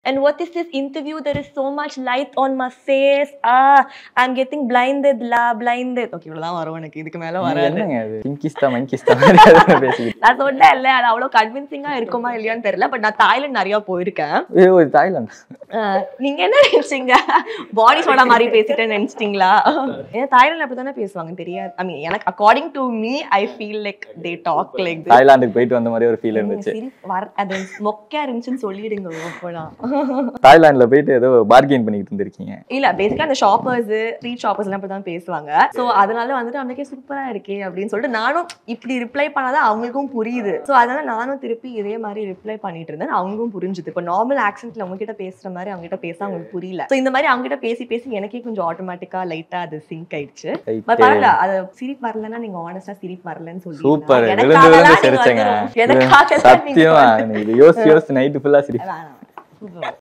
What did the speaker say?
and what is this interview there is so much light on my face ah i'm getting blinded la blinded okay இவ்வளவுதான் வரும் எனக்கு இதுக்கு மேல வராது என்னங்க அது கிங்கிஸ்டா மங்கிஸ்டா மாதிரி அதெல்லாம் பேசிக்கிட்டு நான் சொன்னேன் இல்ல அது அவ்வளவு கன்வின்சிங்கா இருக்குமா இல்லையான்னு தெரியல பட் நான் தாய்லாந்து நிறைய போயிருக்கேன் ஐயோ இது தாய்லாந்து அஹ், நீங்க என்ன நினைச்சீங்க பாடி சோடா மாதிரி பேசிட்டேன்னு நினைச்சிட்டீங்களா ஏன்னா தாய்லாந்து அப்படித்தானே பேசுவாங்க தெரியாது ஐ மீன் எனக்கு according to me I feel like they talk like தாய்லாந்துக்கு போயிட்டு வந்த மாதிரி ஒரு ஃபீல் இருந்துச்சு வர அது மொக்கையா இருந்துச்சுன்னு சொல்லிடுங்க அப்போலாம் தாய்லாந்துல போயிட்டு ஏதோ பார்கெயின் பண்ணிட்டு இருந்திருக்கீங்க இல்ல பேசிக்கா அந்த ஷாப்பர்ஸ் ஸ்ட்ரீட் ஷாப்பர்ஸ் எல்லாம் இப்படி தான் பேசுவாங்க சோ அதனால வந்துட்டு அன்னைக்கே சூப்பரா இருக்கே அப்படின்னு சொல்லிட்டு நானும் இப்படி ரிப்ளை பண்ணாதான் அவங்களுக்கும் புரியுது சோ அதனால நானும் திருப்பி இதே மாதிரி ரிப்ளை பண்ணிட்டு இருந்தேன் அவங்களுக்கும் புரிஞ்சுது இப்போ நார்மல் ஆக்சென்ட்ல அவங்க கிட்ட பேசுற மாதிரி அவங்க கிட்ட பேச அவங்களுக்கு புரியல சோ இந்த மாதிரி அவங்க கிட்ட பேசி பேசி எனக்கே கொஞ்சம் ஆட்டோமேட்டிக்கா லைட்டா அது சிங்க் ஆயிடுச்சு Right. பட் பரவாயில்ல அது சிரிப்பு வரலன்னா நீங்க ஆனஸ்டா சிரிப்பு வரலன்னு சொல்லி சூப்பர் விழுந்து விழுந்து சிரிச்சேங்க எனக்காக தான் நீங்க சத்தியமா எனக்கு இது யோசிச்சு யோசிச்சு நைட்டு ஃபுல்லா சிரி வேணாம். Super.